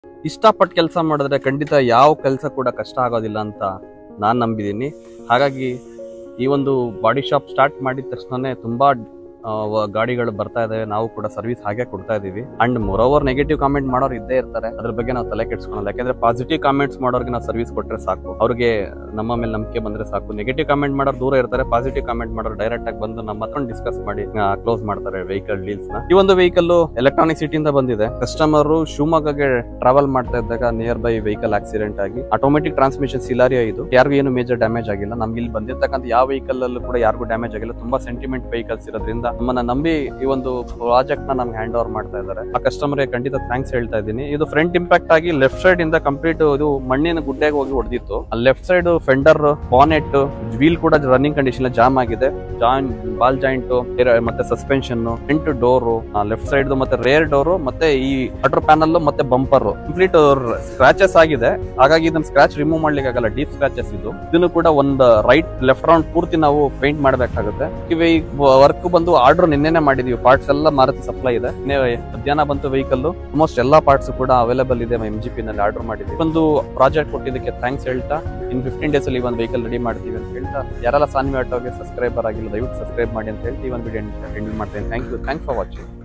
ಇಷ್ಟಪಟ್ಟು ಕೆಲಸ ಮಾಡಿದ್ರೆ ಖಂಡಿತ ಯಾವ ಕೆಲಸ ಕೂಡ ಕಷ್ಟ ಆಗೋದಿಲ್ಲ ಅಂತ ನಾನು ನಂಬಿದ್ದೀನಿ ಹಾಗಾಗಿ ಈ ಒಂದು ಬಾಡಿ ಶಾಪ್ ಸ್ಟಾರ್ಟ್ ಮಾಡಿದ ತಕ್ಷಣನೇ ತುಂಬಾ ಆ, ವ- ಗಾಡಿಗಳು ಬರ್ತಾ ಇದಾವೆ ನಾವು ಕೂಡ ಸರ್ವಿಸ್ ಹಾಗೆ ಕೊಡ್ತಾ ಇದೀವಿ ಅಂಡ್ ಓವರ್ ನೆಗೆಟಿವ್ ಕಾಮೆಂಟ್ ಮಾಡೋರು ಇದ್ದೇ ಇರ್ತಾರೆ ಅದ್ರ ಬಗ್ಗೆ ನಾವು ತಲೆ ಕೆಡ್ಸ್ಕೊಳಲ್ಲ ಯಾಕಂದ್ರೆ ಪಾಸಿಟಿವ್ ಕಾಮೆಂಟ್ಸ್ ಮಾಡೋರಿಗೆ ನಾವು ಸರ್ವಿಸ್ ಕೊಟ್ರೆ ಸಾಕು ಅವ್ರಿಗೆ ನಮ್ಮ ಮೇಲೆ ನಂಬಿಕೆ ಬಂದ್ರೆ ಸಾಕು ನೆಗೆಟಿವ್ ಕಾಮೆಂಟ್ ಮಾಡೋರು ದೂರ ಇರ್ತಾರೆ ಪಾಸಿಟಿವ್ ಕಾಮೆಂಟ್ ಮಾಡೋರು ಡೈರೆಕ್ಟ್ ಆಗಿ ಬಂದು ನಮ್ಮ ಹತ್ರ ಡಿಸ್ಕಸ್ ಮಾಡಿ ಕ್ಲೋಸ್ ಮಾಡ್ತಾರೆ ವೆಹಿಕಲ್ ಡೀಲ್ಸ್ ನ ಈ ಒಂದು ವೆಹಿಕಲ್ ಎಲೆಕ್ಟ್ರಾನಿಕ್ ಸಿಟಿಯಿಂದ ಬಂದಿದೆ ಕಸ್ಟಮರ್ ಶಿವಮೊಗ್ಗಗೆ ಟ್ರಾವೆಲ್ ಮಾಡ್ತಾ ಇದ್ದಾಗ ನಿಯರ್ ಬೈ ವೆಹಿಕಲ್ ಆಕ್ಸಿಡೆಂಟ್ ಆಗಿ ಆಟೋಮೆಟಿಕ್ ಟ್ರಾನ್ಸ್ಮಿಷನ್ ಸಿಲಾರಿಯಾ ಇದು ಯಾರಿಗೂ ಏನು ಮೇಜರ್ ಡ್ಯಾಮೇಜ್ ಆಗಿಲ್ಲ ನಮ್ಗೆ ಇಲ್ಲಿ ಬಂದಿರ್ತಕ್ಕಂಥ ಯಾವ ವೆಹಿಕಲ್ ಅಲ್ಲೂ ಕೂಡ ಯಾರಿಗೂ ಡ್ಯಾಮೇಜ್ ಆಗಿಲ್ಲ ತುಂಬಾ ಸೆಂಟಿಮೆಂಟ್ ವೆಹಿಕಲ್ಸ್ ಇರೋದ್ರಿಂದ ನಮ್ಮನ್ನ ನಂಬಿ ಈ ಒಂದು ಪ್ರಾಜೆಕ್ಟ್ ನ ನಮ್ಗೆ ಹ್ಯಾಂಡ್ ಓವರ್ ಮಾಡ್ತಾ ಇದ್ದಾರೆ ಆ ಕಸ್ಟಮರ್ ಖಂಡಿತ ಥ್ಯಾಂಕ್ಸ್ ಹೇಳ್ತಾ ಇದ್ದೀನಿ ಇದು ಫ್ರಂಟ್ ಇಂಪ್ಯಾಕ್ಟ್ ಆಗಿ ಲೆಫ್ಟ್ ಸೈಡ್ ಇಂದ ಕಂಪ್ಲೀಟ್ ಇದು ಮಣ್ಣಿನ ಗುಡ್ಡೆಗೆ ಹೋಗಿ ಹೊಡೆದಿತ್ತು left side fender bonnet wheel ಕೂಡ ರನ್ನಿಂಗ್ ಕಂಡೀಷನ್ ಜಾಮ್ ಆಗಿದೆ ಜಾನ್ ಬಾಲ್ ಜಾಯಿಂಟ್ ಮತ್ತೆ suspension front door left side ಮತ್ತೆ ರೇರ್ ಡೋರು ಮತ್ತೆ ಈ ವಾಟರ್ ಪ್ಯಾನಲ್ ಮತ್ತೆ ಬಂಪರ್ ಕಂಪ್ಲೀಟ್ ಸ್ಕ್ರಾಚಸ್ ಆಗಿದೆ ಹಾಗಾಗಿ ಇದನ್ನ ಸ್ಕ್ರಾಚ್ ರಿಮೂವ್ ಮಾಡ್ಲಿಕ್ಕೆ ಆಗಲ್ಲ ಡೀಪ್ ಸ್ಕ್ರಾಚಸ್ ಇದು ಇದನ್ನು ಕೂಡ ಒಂದು ರೈಟ್ ಲೆಫ್ಟ್ ರೌಂಡ್ ಪೂರ್ತಿ ನಾವು ಪೇಂಟ್ ಮಾಡ್ಬೇಕಾಗುತ್ತೆ ಇವ ಈ ವರ್ಕ್ ಬಂದು ಆರ್ಡರ್ ನಿನ್ನೆನೆ ಮಾಡಿದೀವಿ ಪಾರ್ಟ್ಸ್ ಎಲ್ಲ ಮಾರುತಿ ಸಪ್ಲೈ ಇದೆ ನಿನ್ನೆ ಮಧ್ಯಾಹ್ನ ಬಂತು ವೆಹಿಕಲ್ ಆಲ್ಮೋಸ್ಟ್ ಎಲ್ಲಾ ಪಾರ್ಟ್ಸ್ ಕೂಡ ಅವೈಲೇಬಲ್ ಇದೆ ಎಂ ಜಿ ಪಿ ನಲ್ಲಿ ಆರ್ಡರ್ ಮಾಡಿದ್ವಿ ಒಂದು ಪ್ರಾಜೆಕ್ಟ್ ಕೊಟ್ಟಿದ್ದಕ್ಕೆ ಥ್ಯಾಂಕ್ಸ್ ಹೇಳ್ತಾ ಇನ್ ಫಿಫ್ಟೀನ್ ಡೇಸ್ ಅಲ್ಲಿ ಒಂದು ವೆಹಿಕಲ್ ರೆಡಿ ಮಾಡ್ತೀವಿ ಅಂತ ಹೇಳ್ತಾ ಯಾರೆಲ್ಲ ಸಾನ್ವಿ ಆಟೋಗೆ ಸಬ್ಸ್ಕ್ರೈಬರ್ ಆಗಿಲ್ಲ ದಯವಿಟ್ಟು ಸಬ್ಸ್ಕ್ರೈಬ್ ಮಾಡಿ ಅಂತ ಹೇಳ್ತಿ ಈ ಒಂದು ವಿಡಿಯೋ ಎಂಡ್ ಮಾಡ್ತೇನೆ thank you thanks for watching